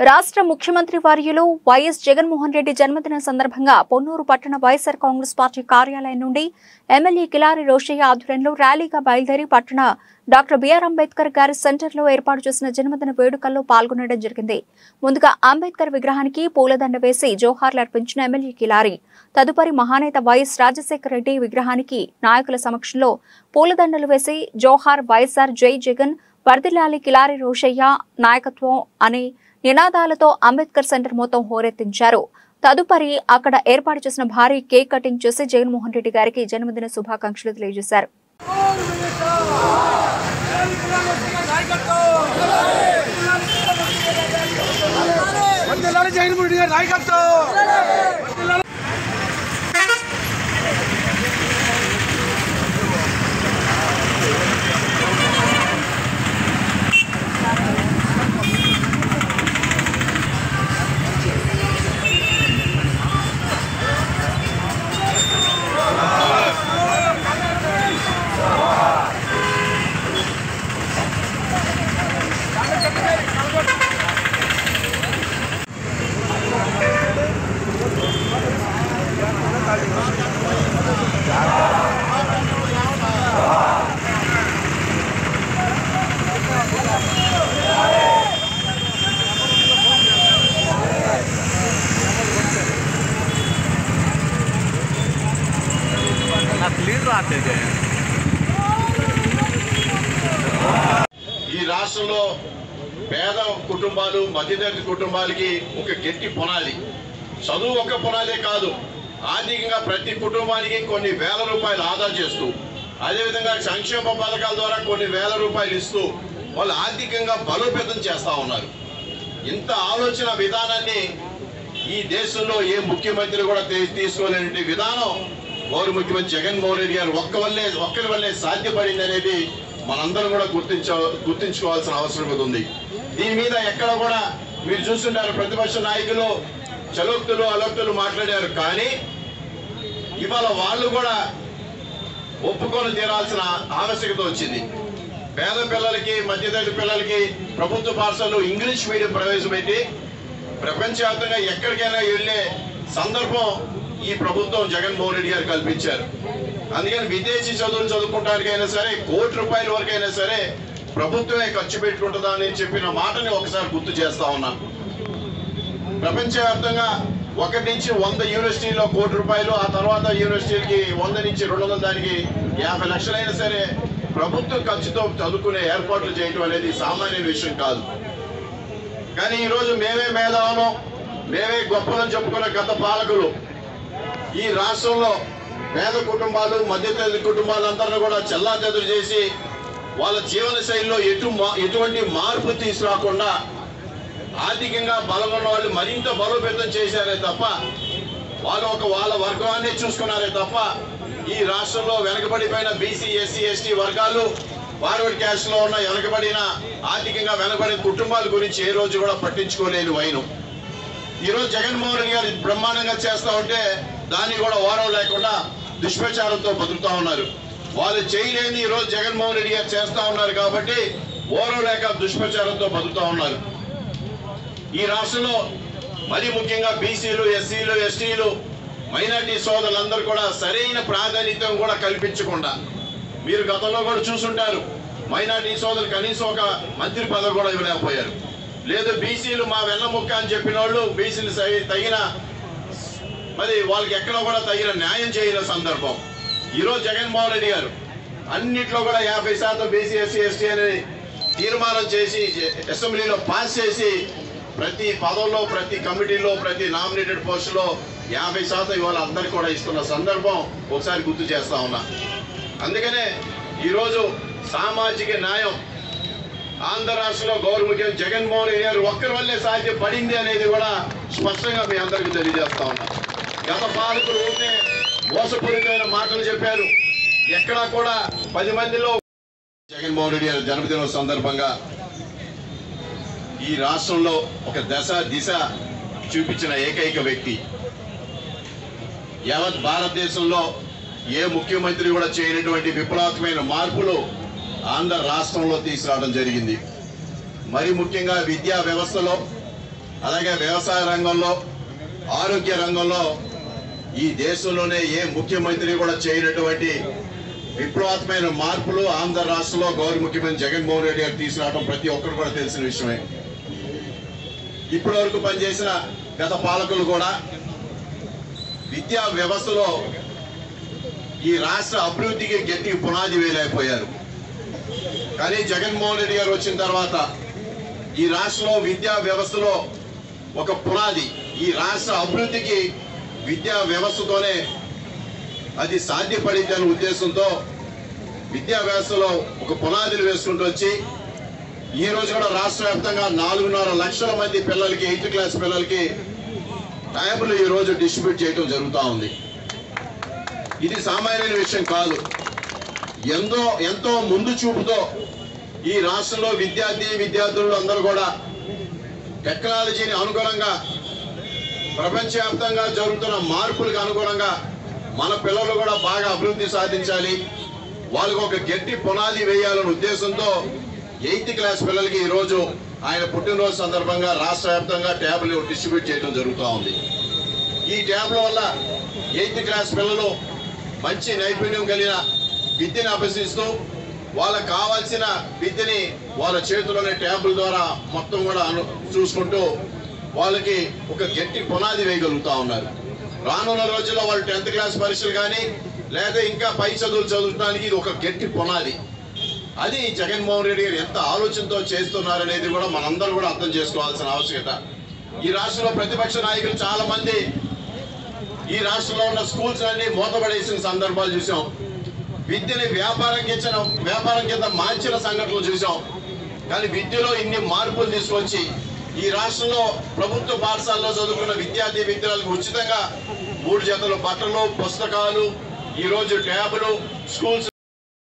రాష్ట్ర ముఖ్యమంత్రి వర్యులు వైఎస్ జగన్మోహన్ రెడ్డి జన్మదిన సందర్భంగా పొన్నూరు పట్టణ వైఎస్ఆర్ కాంగ్రెస్ పార్టీ కార్యాలయం నుండి ఎమ్మెల్యే కిలారి రోషయ్య ఆధ్వర్యంలో ర్యాలీగా బయలుదేరి పట్టణ డాక్టర్ బిఆర్ అంబేద్కర్ గారి సెంటర్లో ఏర్పాటు చేసిన జన్మదిన వేడుకల్లో పాల్గొనడం జరిగింది ముందుగా అంబేద్కర్ విగ్రహానికి పూలదండ వేసి జోహార్లు అర్పించిన ఎమ్మెల్యే కిలారి తదుపరి మహానేత వైఎస్ రాజశేఖర రెడ్డి విగ్రహానికి నాయకుల సమక్షంలో పూలదండలు వేసి జోహార్ వైఎస్ఆర్ జై జగన్ వర్దిలాలి కిలారి రోషయ్య నాయకత్వం అనే నినాదాలతో అంబేద్కర్ సెంటర్ మొత్తం హోరెత్తించారు తదుపరి అక్కడ ఏర్పాటు చేసిన భారీ కేక్ కటింగ్ చేసి జగన్మోహన్ రెడ్డి గారికి జన్మదిన శుభాకాంక్షలు తెలియజేశారు వందలాలు జగన్మోహన్ రెడ్డి గారి నాయకత్వం लीडर आते गए ఈ రాష్ట్రంలో పేద కుటుంబాలు మధ్యతరగతి కుటుంబాలకి ఒక గట్టి పునాది చదువు ఒక పునాదే కాదు ఆర్థికంగా ప్రతి కుటుంబానికి కొన్ని వేల రూపాయలు ఆదా చేస్తూ అదేవిధంగా సంక్షేమ పథకాల ద్వారా కొన్ని వేల రూపాయలు ఇస్తూ వాళ్ళు ఆర్థికంగా బలోపేతం చేస్తా ఉన్నారు ఇంత ఆలోచన విధానాన్ని ఈ దేశంలో ఏ ముఖ్యమంత్రి కూడా తీ- తీసుకోలేని విధానం గౌరవ ముఖ్యమంత్రి జగన్మోహన్ రెడ్డి గారు ఒక్క వల్లే ఒక్కరి వల్లే సాధ్యపడింది అనేది మనందరం కూడా గుర్తించ గుర్తించుకోవాల్సిన అవసరం కూడా ఉంది దీని మీద ఎక్కడ కూడా మీరు చూస్తుంటారు ప్రతిపక్ష నాయకులు చలోక్తులు అలోక్తులు మాట్లాడారు కానీ ఇవాళ వాళ్ళు కూడా ఒప్పుకొని తీరాల్సిన ఆవశ్యకత వచ్చింది పేద పిల్లలకి మధ్యతరగతి పిల్లలకి ప్రభుత్వ పాఠశాలలో ఇంగ్లీష్ మీడియం ప్రవేశపెట్టి ప్రపంచవ్యాప్తంగా ఎక్కడికైనా వెళ్ళే సందర్భం ఈ ప్రభుత్వం జగన్మోహన్ రెడ్డి గారు కల్పించారు అందుకని విదేశీ చదువులు చదువుకోవడానికైనా సరే కోటి రూపాయల వరకైనా సరే ప్రభుత్వమే ఖర్చు పెట్టుకుంటుందా అని చెప్పిన మాటని ఒకసారి గుర్తు చేస్తా ఉన్నా ప్రపంచవ్యాప్తంగా ఒకటి నుంచి వంద యూనివర్సిటీలో కోటి రూపాయలు ఆ తర్వాత యూనివర్సిటీలకి వంద నుంచి రెండు వందల దానికి యాభై లక్షలైనా సరే ప్రభుత్వ ఖర్చుతో చదువుకునే ఏర్పాట్లు చేయడం అనేది సామాన్య విషయం కాదు కానీ ఈరోజు మేమే మేధావులం మేమే గొప్పలని చెప్పుకున్న గత పాలకులు ఈ రాష్ట్రంలో పేద కుటుంబాలు మధ్యతరగతి కుటుంబాలందరినీ కూడా చెల్లాచెదురు చేసి వాళ్ళ జీవన శైలిలో ఎటు మా- ఎటువంటి మార్పు తీసుకురాకుండా ఆర్థికంగా బలంగా ఉన్న వాళ్ళు మరింత బలోపేతం చేశారే తప్ప వాళ్ళు ఒక వాళ్ళ వర్గాన్ని చూసుకున్నారే తప్ప ఈ రాష్ట్రంలో వెనకబడిపోయిన బీసీ ఎస్సీ ఎస్టీ వర్గాలు ఫార్వర్డ్ క్యాస్ట్ లో ఉన్న వెనకబడిన ఆర్థికంగా వెనకబడిన కుటుంబాల గురించి ఏ రోజు కూడా పట్టించుకోలేని వైను ఈ రోజు జగన్మోహన్ రెడ్డి గారు బ్రహ్మాండంగా చేస్తా ఉంటే దాన్ని కూడా ఓరం లేకుండా దుష్ప్రచారంతో బతుకుతా ఉన్నారు వాళ్ళు చేయలేని ఈ రోజు జగన్మోహన్ రెడ్డి గారు చేస్తా ఉన్నారు కాబట్టి ఓరం లేక దుష్ప్రచారంతో బతుకుతా ఉన్నారు ఈ రాష్ట్రంలో మరి ముఖ్యంగా బీసీలు ఎస్సీలు ఎస్టీలు మైనార్టీ సోదరులందరూ కూడా సరైన ప్రాధాన్యత కూడా కల్పించకుండా మీరు గతంలో కూడా చూసుంటారు మైనార్టీ సోదరులు కనీసం ఒక మంత్రి పదవి కూడా ఇవ్వలేకపోయారు లేదు బీసీలు మా వెన్నముక్క అని చెప్పిన వాళ్ళు బీసీలు సై- తగిన మరి వాళ్ళకి ఎక్కడ కూడా తగిన న్యాయం చేయని సందర్భం ఈరోజు జగన్మోహన్ రెడ్డి గారు అన్నిట్లో కూడా యాభై శాతం బీసీ ఎస్సీ ఎస్టీ అని తీర్మానం చేసి అసెంబ్లీలో పాస్ చేసి ప్రతి పదంలో ప్రతి కమిటీలో ప్రతి నామినేటెడ్ పోస్టులో యాభై శాతం ఇవాళ అందరికి కూడా ఇస్తున్న సందర్భం ఒకసారి గుర్తు చేస్తా ఉన్నా అందుకనే ఈరోజు సామాజిక న్యాయం ఆంధ్ర రాష్ట్రంలో గౌరవ ముఖ్యమంత్రి జగన్మోహన్ రెడ్డి గారు ఒక్కరి వల్లే సాధ్యపడింది అనేది కూడా స్పష్టంగా మీ అందరికీ తెలియజేస్తా ఉన్నా గత పాలకులు ఉంటే మోసపూరితమైన మాటలు చెప్పారు ఎక్కడా కూడా పది మందిలో జగన్మోహన్ రెడ్డి గారి జన్మదినం సందర్భంగా ఈ రాష్ట్రంలో ఒక దశ దిశ చూపించిన ఏకైక వ్యక్తి యావత్ భారతదేశంలో ఏ ముఖ్యమంత్రి కూడా చేయనటువంటి విప్లవాత్మకమైన మార్పులు ఆంధ్ర రాష్ట్రంలో తీసుకురావడం జరిగింది మరి ముఖ్యంగా విద్యా వ్యవస్థలో అలాగే వ్యవసాయ రంగంలో ఆరోగ్య రంగంలో ఈ దేశంలోనే ఏ ముఖ్యమంత్రి కూడా చేయనటువంటి విప్లవాత్మైన మార్పులు ఆంధ్ర రాష్ట్రంలో గౌరవ ముఖ్యమంత్రి జగన్మోహన్ రెడ్డి గారు తీసుకురావడం ప్రతి ఒక్కరు కూడా తెలిసిన విషయమే ఇప్పటి వరకు పనిచేసిన గత పాలకులు కూడా విద్యా వ్యవస్థలో ఈ రాష్ట్ర అభివృద్ధికి గట్టి పునాది వేయలేకపోయారు కానీ జగన్మోహన్ రెడ్డి గారు వచ్చిన తర్వాత ఈ రాష్ట్రంలో విద్యా వ్యవస్థలో ఒక పునాది ఈ రాష్ట్ర అభివృద్ధికి విద్యా వ్యవస్థతోనే అది సాధ్యపడింది అనే ఉద్దేశంతో విద్యా వ్యవస్థలో ఒక పునాదులు వేసుకుంటూ వచ్చి ఈ రోజు కూడా రాష్ట్ర వ్యాప్తంగా నాలుగున్నర లక్షల మంది పిల్లలకి ఎయిత్ క్లాస్ పిల్లలకి ట్యాబ్లు ఈ రోజు డిస్ట్రిబ్యూట్ చేయడం జరుగుతూ ఉంది ఇది సామాన్యమైన విషయం కాదు ఎంతో ఎంతో ముందు చూపుతో ఈ రాష్ట్రంలో విద్యార్థి విద్యార్థులు అందరూ కూడా టెక్నాలజీని అనుగుణంగా ప్రపంచవ్యాప్తంగా జరుగుతున్న మార్పులకు అనుగుణంగా మన పిల్లలు కూడా బాగా అభివృద్ధి సాధించాలి వాళ్ళకు ఒక గట్టి పునాది వేయాలనే ఉద్దేశంతో ఎయిత్ క్లాస్ పిల్లలకి ఈ రోజు ఆయన పుట్టినరోజు సందర్భంగా రాష్ట్ర వ్యాప్తంగా ట్యాబ్లు డిస్ట్రిబ్యూట్ చేయడం జరుగుతూ ఉంది ఈ ట్యాబ్ల వల్ల ఎయిత్ క్లాస్ పిల్లలు మంచి నైపుణ్యం కలిగిన విద్యను అభ్యసిస్తూ వాళ్ళకు కావాల్సిన విద్యని వాళ్ళ చేతిలోనే ట్యాబుల ద్వారా మొత్తం కూడా అను చూసుకుంటూ వాళ్ళకి ఒక గట్టి పునాది వేయగలుగుతా ఉన్నారు రానున్న రోజుల్లో వాళ్ళు టెన్త్ క్లాస్ పరీక్షలు కానీ లేదా ఇంకా పై చదువులు చదువుకోవడానికి ఇది ఒక గట్టి పునాది అది జగన్మోహన్ రెడ్డి గారు ఎంత ఆలోచనతో చేస్తున్నారనేది కూడా మనందరూ కూడా అర్థం చేసుకోవాల్సిన ఆవశ్యకత ఈ రాష్ట్రంలో ప్రతిపక్ష నాయకులు చాలా మంది ఈ రాష్ట్రంలో ఉన్న స్కూల్స్ అన్ని మూతపడేసిన సందర్భాలు చూసాం విద్యని వ్యాపారం కింద వ్యాపారం కింద మార్చిన సంఘటనలు చూసాం కానీ విద్యలో ఇన్ని మార్పులు తీసుకొచ్చి ఈ రాష్ట్రంలో ప్రభుత్వ పాఠశాలలో చదువుకున్న విద్యార్థి విద్యార్థులకు ఉచితంగా మూడు జతల బట్టలు పుస్తకాలు ఈ రోజు ట్యాబులు స్కూల్స్